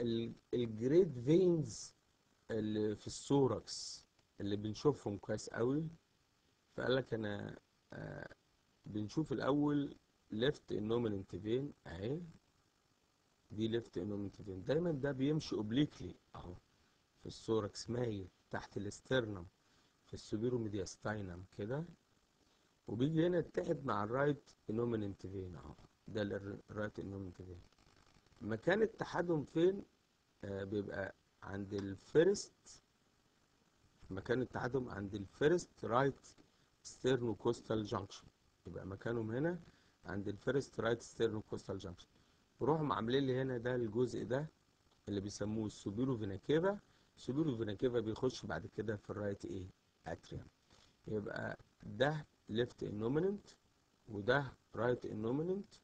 الجريد فينز اللي في السوركس اللي بنشوفهم كويس قوي فقال لك انا آه بنشوف الاول ليفت انوميننت فين اهي دي ليفت انوميننت فين دايما ده بيمشي اوبليكلي اهو في السوركس مايل تحت الاسترنم في السوبيرو ميدياستاينم كده وبيجي هنا يتحد مع الرايت انوميننت فين اهو ده الرايت انوميننت فين مكان اتحادهم فين آه بيبقى عند الفيرست مكان اتحادهم عند الفيرست رايت ستيرنو كوستال جانكشن يبقى مكانهم هنا عند الفيرست رايت ستيرنو كوستال جانكشن وروحهم عاملين لي هنا ده الجزء ده اللي بيسموه السوبيرو فيناكيفا السوبيرو فيناكيفا بيخش بعد كده في الرايت ايه اتريوم يبقى ده ليفت انوميننت وده رايت انوميننت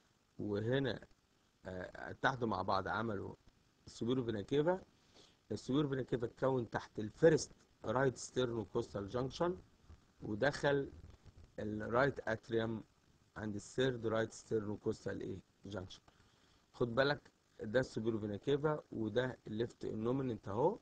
وهنا آه، اتحدوا مع بعض عملوا السوبيرو فيناكيفا السوبيرو فيناكيفا اتكون تحت الفيرست رايت ستيرنو كوستال جانكشن ودخل الرايت اتريوم عند الثيرد رايت ستيرنو كوستال ايه جانكشن خد بالك ده السوبيرو فيناكيفا وده الليفت انوميننت اهو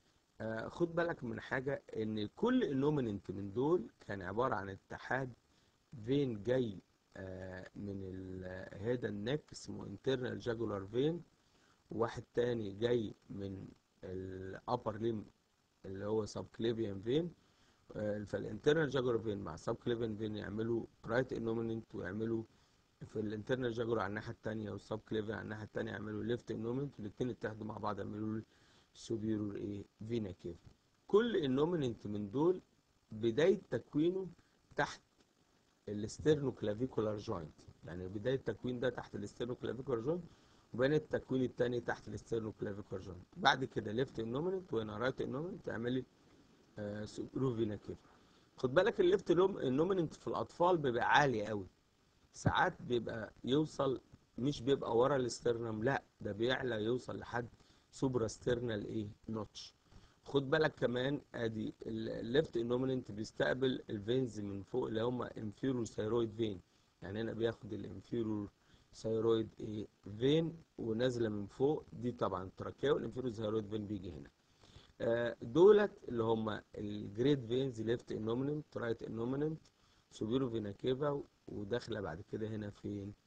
آه خد بالك من حاجه ان كل انوميننت من دول كان عباره عن اتحاد فين جاي آه من الهيدا النك اسمه انترنال جاجولار فين وواحد تاني جاي من الابر ليم اللي هو سب كليفيان فين فالانترنال جاجولار فين مع سب كليفيان فين يعملوا رايت انوميننت ويعملوا في الانترنال جاجولار على الناحيه الثانيه والسب كليفيان على الناحيه الثانيه يعملوا ليفت انوميننت والاثنين اتحدوا مع بعض يعملوا سوبيرور ايه فينا كيف كل انوميننت من دول بدايه تكوينه تحت الاسترنو كلافيكولار جوينت يعني بدايه التكوين ده تحت الاسترنو كلافيكولار جوينت وبين التكوين الثاني تحت الاسترنو كلافيكولار جوينت بعد كده ليفت انوميننت وهنا رايت انوميننت تعملي آه سوبيرور فينا كيف خد بالك الليفت انوميننت في الاطفال بيبقى عالي قوي ساعات بيبقى يوصل مش بيبقى ورا الاسترنم لا ده بيعلى يوصل لحد سوبرا ستيرنال ايه نوتش خد بالك كمان ادي الليفت انوميننت بيستقبل الفينز من فوق اللي هم انفيرور ثايرويد فين يعني هنا بياخد الانفيرور ثايرويد ايه فين ونازله من فوق دي طبعا التراكيه والانفيرور ثايرويد فين بيجي هنا آه دولت اللي هم الجريد فينز ليفت انوميننت رايت انوميننت سوبيرو فينا كيفا وداخله بعد كده هنا فين